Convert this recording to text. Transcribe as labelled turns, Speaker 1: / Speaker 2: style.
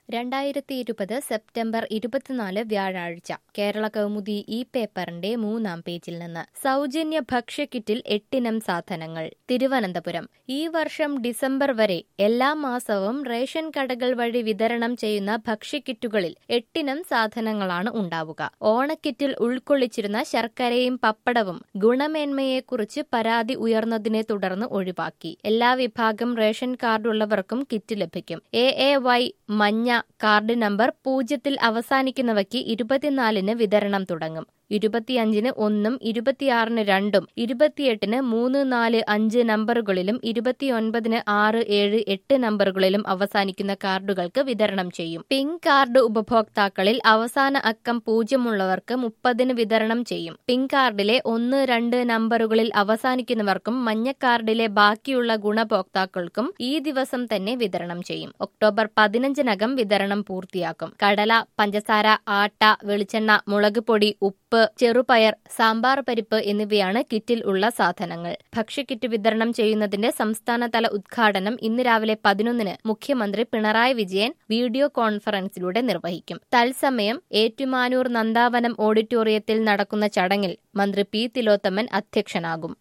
Speaker 1: രണ്ടായിരത്തി ഇരുപത് സെപ്റ്റംബർ ഇരുപത്തിനാല് വ്യാഴാഴ്ച കേരള കൗമുദി ഈ പേപ്പറിന്റെ മൂന്നാം പേജിൽ നിന്ന് സൗജന്യ ഭക്ഷ്യക്കിറ്റിൽ എട്ടിനം സാധനങ്ങൾ തിരുവനന്തപുരം ഈ വർഷം ഡിസംബർ വരെ എല്ലാ മാസവും റേഷൻ കടകൾ വഴി വിതരണം ചെയ്യുന്ന ഭക്ഷ്യക്കിറ്റുകളിൽ എട്ടിനം സാധനങ്ങളാണ് ഉണ്ടാവുക ഓണക്കിറ്റിൽ ഉൾക്കൊള്ളിച്ചിരുന്ന ശർക്കരയും പപ്പടവും ഗുണമേന്മയെക്കുറിച്ച് പരാതി ഉയർന്നതിനെ തുടർന്ന് ഒഴിവാക്കി എല്ലാ വിഭാഗം റേഷൻ കാർഡുള്ളവർക്കും കിറ്റ് ലഭിക്കും എ എ വൈ മഞ്ഞ കാർഡ് നമ്പർ പൂജ്യത്തിൽ അവസാനിക്കുന്നവയ്ക്ക് ഇരുപത്തിനാലിന് വിതരണം തുടങ്ങും ഇരുപത്തിയഞ്ചിന് ഒന്നും ഇരുപത്തിയാറിന് രണ്ടും ഇരുപത്തിയെട്ടിന് മൂന്ന് നാല് അഞ്ച് നമ്പറുകളിലും ഇരുപത്തിയൊൻപതിന് ആറ് ഏഴ് എട്ട് നമ്പറുകളിലും അവസാനിക്കുന്ന കാർഡുകൾക്ക് വിതരണം ചെയ്യും പിങ്ക് കാർഡ് ഉപഭോക്താക്കളിൽ അവസാന അക്കം പൂജ്യമുള്ളവർക്ക് മുപ്പതിന് വിതരണം ചെയ്യും പിങ്ക് കാർഡിലെ ഒന്ന് രണ്ട് നമ്പറുകളിൽ അവസാനിക്കുന്നവർക്കും മഞ്ഞ കാർഡിലെ ബാക്കിയുള്ള ഗുണഭോക്താക്കൾക്കും ഈ ദിവസം തന്നെ വിതരണം ചെയ്യും ഒക്ടോബർ പതിനഞ്ചിനകം വിതരണം പൂർത്തിയാക്കും കടല പഞ്ചസാര ആട്ട വെളിച്ചെണ്ണ മുളക് പൊടി ഉപ്പ് ചെറുപയർ സാമ്പാർ പരിപ്പ് എന്നിവയാണ് കിറ്റിൽ ഉള്ള സാധനങ്ങൾ ഭക്ഷ്യക്കിറ്റ് വിതരണം ചെയ്യുന്നതിന്റെ സംസ്ഥാനതല ഉദ്ഘാടനം ഇന്ന് രാവിലെ പതിനൊന്നിന് മുഖ്യമന്ത്രി പിണറായി വിജയൻ വീഡിയോ കോൺഫറൻസിലൂടെ നിർവഹിക്കും തത്സമയം ഏറ്റുമാനൂർ നന്ദാവനം ഓഡിറ്റോറിയത്തിൽ നടക്കുന്ന ചടങ്ങിൽ മന്ത്രി പി തിലോത്തമൻ അധ്യക്ഷനാകും